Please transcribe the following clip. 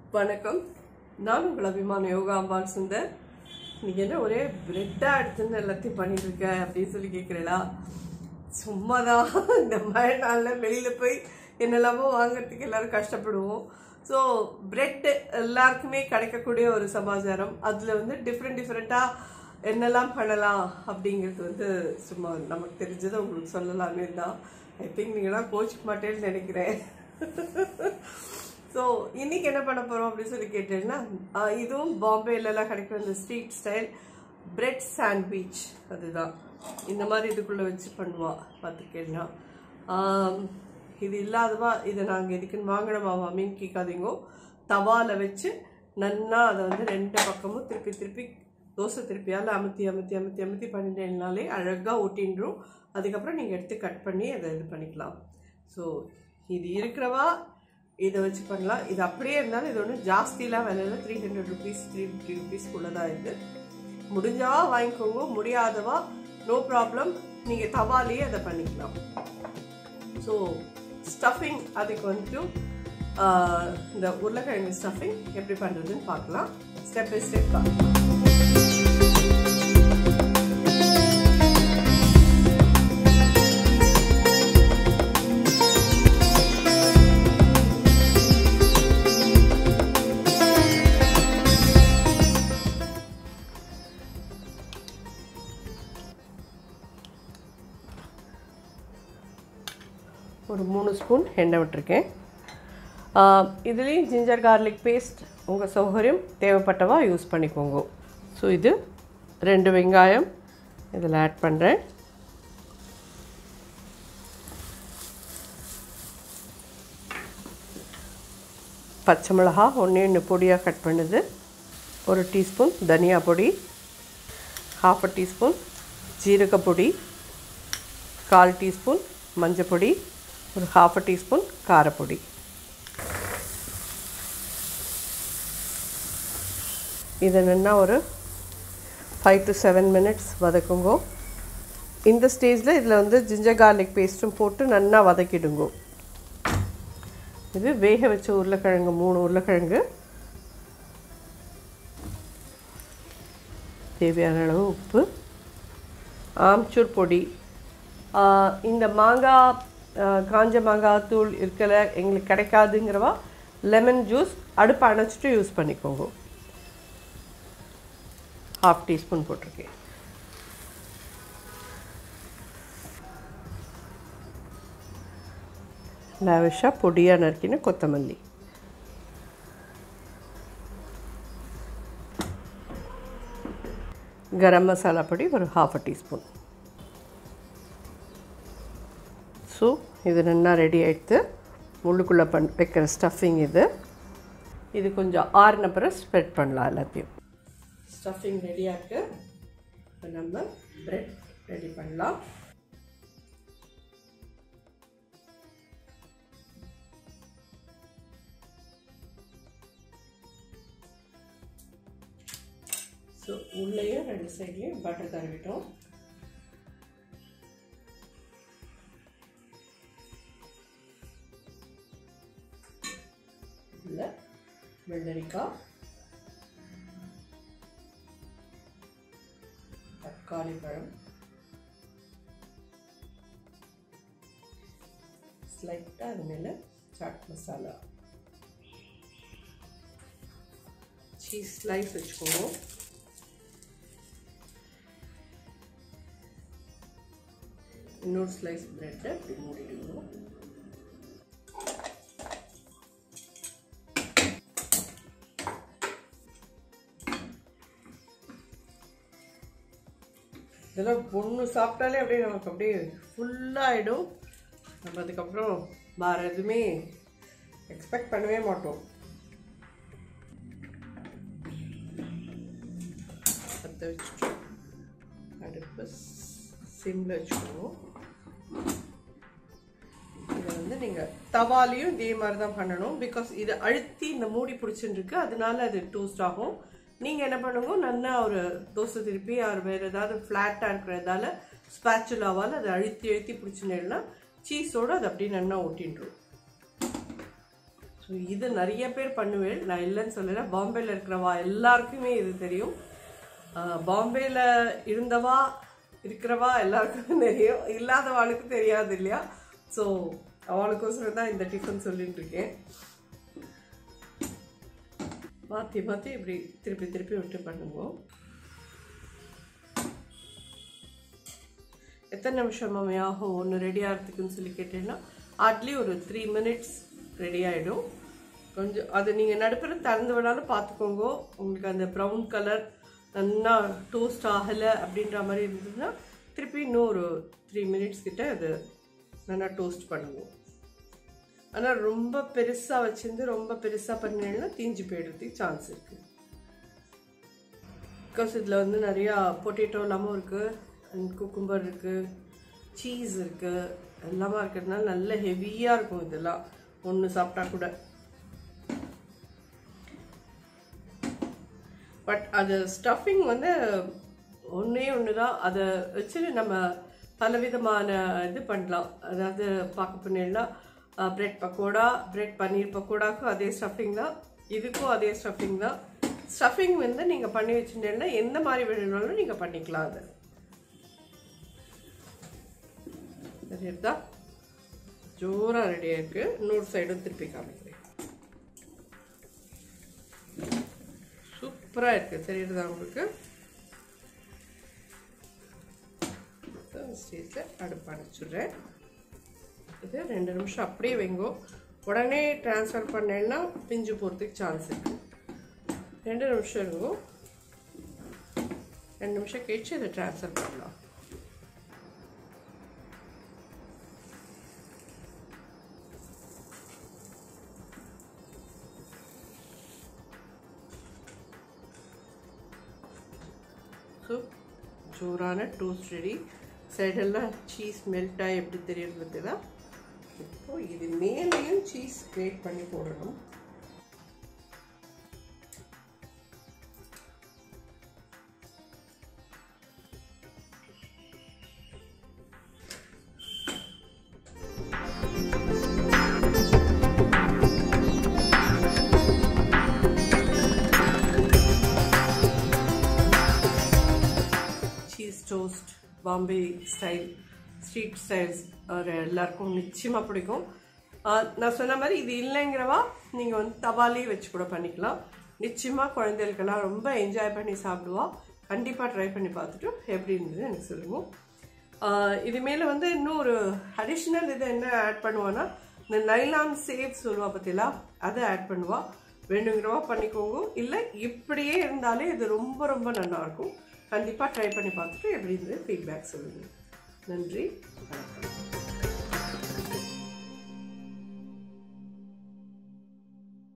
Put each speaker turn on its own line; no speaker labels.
வணக்கம் நான் உங்கள் அபிமான யோகா அம்பாள் சுந்தர் இன்னைக்கு என்ன ஒரே பிரெட்டாக எடுத்துன்னு எல்லாத்தையும் பண்ணிட்டு இருக்க அப்படின்னு சொல்லி கேட்குறீங்களா சும்மாதான் இந்த மழை நாளில் வெளியில் போய் என்னெல்லாமோ வாங்குறதுக்கு எல்லாரும் கஷ்டப்படுவோம் ஸோ பிரெட் எல்லாருக்குமே கிடைக்கக்கூடிய ஒரு சமாச்சாரம் அதில் வந்து டிஃப்ரெண்ட் டிஃப்ரெண்ட்டாக என்னெல்லாம் பண்ணலாம் அப்படிங்கிறது வந்து சும்மா நமக்கு தெரிஞ்சதை உங்களுக்கு சொல்லலாமே தான் ஐ திங்க் நீங்களாம் கோச்சிக்க மாட்டேன்னு நினைக்கிறேன் ஸோ இன்னைக்கு என்ன பண்ண போகிறோம் அப்படின்னு சொல்லி கேட்டீங்கன்னா ஆஹ் இதுவும் பாம்பேலலாம் கிடைக்கிற இந்த ஸ்ட்ரீட் ஸ்டைல் பிரெட் சாண்ட்விச் அதுதான் இந்த மாதிரி இதுக்குள்ளே வச்சு பண்ணுவா பார்த்துக்கேன்னா இது இல்லாதவா இதை நாங்கள் எதுக்குன்னு வாங்கினோமா மாமின்னு கேட்காதீங்கோ தவாவில் வச்சு நன்னா அதை வந்து ரெண்டு பக்கமும் திருப்பி திருப்பி தோசை திருப்பியால் அமுத்தி அமுத்தி அமுத்தி அமுத்தி பண்ணிட்டேன்னாலே அழகாக ஒட்டின்றும் அதுக்கப்புறம் நீங்கள் எடுத்து கட் பண்ணி அதை இது பண்ணிக்கலாம் ஸோ இது இருக்கிறவா இதை வச்சு பண்ணலாம் இது அப்படியே இருந்தாலும் இது ஒன்றும் ஜாஸ்திலாம் விலையில three hundred rupees three fifty ருபீஸ்க்குள்ளே தான் இது முடிஞ்சவா வாங்கிக்கோங்க முடியாதவா நோ ப்ராப்ளம் நீங்கள் தவாலேயே அதை பண்ணிக்கலாம் ஸோ ஸ்டஃபிங் அதுக்கு வந்துட்டு ஆஹ், இந்த உருளைக்கிழங்கு ஸ்டஃபிங் எப்படி பண்ணுறதுன்னு பார்க்கலாம் ஸ்டெப் பை ஸ்டெப் பார்க்கலாம் ஒரு மூணு ஸ்பூன் எண்ணெய் விட்டுருக்கேன் இதுலேயும் ஜிஞ்சர் கார்லிக் பேஸ்ட் உங்கள் சௌகரியம் தேவைப்பட்டவா யூஸ் பண்ணிக்கோங்க ஸோ இது ரெண்டு வெங்காயம் இதில் ஆட் பண்ணுறேன் பச்சை மிளகா ஒன்று ஒன்று பொடியாக கட் பண்ணுது ஒரு டீஸ்பூன் தனியா பொடி ஹாஃப் அ டீஸ்பூன் ஜீரக பொடி கால் டீஸ்பூன் மஞ்சள் பொடி ஒரு ஹாஃப் அ டீஸ்பூன் காரப்பொடி இதை நல்லா ஒரு ஃபைவ் டு செவன் மினிட்ஸ் வதக்குங்கோ இந்த ஸ்டேஜில் இதில் வந்து ஜிஞ்சர் கார்லிக் பேஸ்ட்டும் போட்டு நல்லா வதக்கிடுங்கோ இது வேக வச்ச உருளைக்கிழங்கு மூணு உருளைக்கிழங்கு தேவையான அளவு உப்பு ஆம்ச்சூர் பொடி ஆஹ் இந்த மாங்காய் ஆஹ் காஞ்ச மாங்காய் தூள் இருக்கல எங்களுக்கு கிடைக்காதுங்கிறவா லெமன் ஜூஸ் அடுப்பை அணைச்சிட்டு யூஸ் பண்ணிக்கோங்க ஹாஃப் டீஸ்பூன் போட்டிருக்கேன் லாவிஷாக பொடியாக நறுக்கின கொத்தமல்லி கரம் மசாலா பொடி ஒரு ஹாஃப் அ டீஸ்பூன் ஸோ இது நல்லா ரெடி ஆகிடுது உள்ளுக்குள்ளே பண் வைக்கிற ஸ்டஃபிங் இது இது கொஞ்சம் ஆறின பிறகு ஸ்ப்ரெட் பண்ணலாம் எல்லாத்தையும் ஸ்டஃபிங் ரெடியாக இருக்கு இப்போ நம்ம பிரெட் ரெடி பண்ணலாம் ஸோ உள்ளேயும் ரெண்டு சைட்லேயும் பட்டர் தடவிட்டோம் உள்ள வெள்ளரிக்காய் தக்காளி பழம் ஸ்லைட்டாக அது மேலே சாட் மசாலா சீஸ் ஸ்லைஸ் வச்சுக்கோங்க இன்னொரு ஸ்லைஸ் ப்ரெட்டை இப்படி மூடிடுவோம் இதெல்லாம் ஒன்று சாப்பிட்டாலே அப்படியே நமக்கு அப்படியே ஃபுல்லாகிடும் நம்ம அதுக்கப்புறம் வேறு எதுவுமே எக்ஸ்பெக்ட் பண்ணவே மாட்டோம் பற்ற வச்சுட்டு அடுப்பு சிம்மில் வச்சுக்கணும் இதை வந்து நீங்கள் தவாலையும் இதே மாதிரி தான் பண்ணணும் பிகாஸ் இதை அழுத்தி இந்த மூடி பிடிச்சிருக்கு அதனால அது டோஸ்ட் ஆகும் நீங்கள் என்ன பண்ணுங்க நல்லா ஒரு தோசை திருப்பி அவர் வேறு ஏதாவது ஃப்ளாட்டாக இருக்கிறதால ஸ்பேச்சுலாவால் அதை அழுத்தி அழுத்தி பிடிச்சினேன்னா சீஸோடு அது அப்படியே நல்லா ஒட்டின்றும் ஸோ ஸோ இது நிறைய பேர் பண்ணுவேன் நான் இல்லைன்னு சொல்லலை பாம்பேல இருக்கிறவா எல்லாருக்குமே இது தெரியும் ஆஹ் பாம்பேல இருந்தவா இருக்கிறவா எல்லாருக்குமே தெரியும் இல்லாதவாளுக்கு தெரியாது இல்லையா ஸோ அவளுக்கோசரம் தான் இந்த டிஃபன் சொல்லிட்டு இருக்கேன் மாற்றி மாற்றி இப்படி திருப்பி திருப்பி விட்டு பண்ணுவோம் எத்தனை நிமிஷம் மாமி ஆகும் ஒன்று ரெடி ஆகிறதுக்குன்னு சொல்லி கேட்டீங்கன்னா ஹார்ட்லி ஒரு த்ரீ மினிட்ஸ் ரெடி ஆகிடும் கொஞ்சம் அது நீங்கள் நடுப்புற திறந்து வேணாலும் பார்த்துக்கோங்க உங்களுக்கு அந்த ப்ரௌன் கலர் நல்லா டோஸ்ட் ஆகலை அப்படின்ற மாதிரி இருந்ததுன்னா திருப்பி இன்னும் ஒரு த்ரீ மினிட்ஸ் கிட்ட அது நல்லா டோஸ்ட் பண்ணுவோம் ஆனால் ரொம்ப பெருசாக வச்சிருந்து ரொம்ப பெருசாக பண்ணினா தீஞ்சு போயிடுறதுக்கு சான்ஸ் இருக்குது பிகாஸ் இதில் வந்து நிறையா பொட்டேட்டோ எல்லாமும் இருக்குது அண்ட் குக்கும்பர் இருக்குது சீஸ் இருக்குது எல்லாமே இருக்கிறதுனால நல்ல ஹெவியாக இருக்கும் இதெல்லாம் ஒன்று சாப்பிட்டா கூட பட் அது ஸ்டஃபிங் வந்து ஒன்றே ஒன்று தான் அதை வச்சு நம்ம பலவிதமான இது பண்ணலாம் அதாவது பார்க்க போனீங்கன்னா பிரெட் பக்கோடா பிரெட் பன்னீர் பக்கோடாக்கும் அதே ஸ்டஃபிங் தான் இதுக்கும் அதே ஸ்டஃபிங் தான் ஸ்டஃபிங் வந்து நீங்கள் பண்ணி வச்சுட்டீங்கன்னா எந்த மாதிரி வேணும்னாலும் நீங்கள் பண்ணிக்கலாம் அது சரிதா ஜோராக ரெடியாக இருக்கு இன்னொரு சைடும் திருப்பி காமிக்கிறேன் சூப்பராக இருக்குது தெரியுறதா உங்களுக்கு ஸ்டேஜில் அடுப்பு அணைச்சிடுறேன் இது ரெண்டு நிமிஷம் அப்படியே வைங்கோ உடனே ட்ரான்ஸ்ஃபர் பண்ணேன்னா பிஞ்சு போகிறதுக்கு சான்ஸ் இருக்கு ரெண்டு நிமிஷம் இருங்கோ ரெண்டு நிமிஷம் கழிச்சு இதை ட்ரான்ஸ்ஃபர் பண்ணலாம் ஸோ ஜோரான டோஸ்ட் ரெடி சைடெல்லாம் சீஸ் மெல்ட் ஆகி எப்படி தெரியுறது தான் இப்போ இது மேலேயும் சீஸ் கிரேட் பண்ணி போடணும் cheese toast Bombay style street styles ஒரு எல்லாருக்கும் நிச்சயமாக பிடிக்கும் ஆஹ் நான் சொன்ன மாதிரி இது இல்லைங்கிறவா நீங்கள் வந்து தவாலே வச்சு கூட பண்ணிக்கலாம் நிச்சயமாக குழந்தைகளுக்கெல்லாம் ரொம்ப என்ஜாய் பண்ணி சாப்பிடுவா கண்டிப்பாக ட்ரை பண்ணி பார்த்துட்டு எப்படி இருந்தது எனக்கு சொல்லுங்கள் ஆஹ் இது மேலே வந்து இன்னும் ஒரு அடிஷ்னல் இது என்ன ஆட் பண்ணுவான்னா இந்த நைலான் சேவ் சொல்லுவா பார்த்தீங்களா அதை ஆட் பண்ணுவா வேணுங்கிறவா பண்ணிக்கோங்க இல்லை இப்படியே இருந்தாலே இது ரொம்ப ரொம்ப நல்லா இருக்கும் கண்டிப்பாக ட்ரை பண்ணி பார்த்துட்டு எப்படி இருந்தது ஃபீட்பேக் சொல்லுங்கள் நன்றி வணக்கம்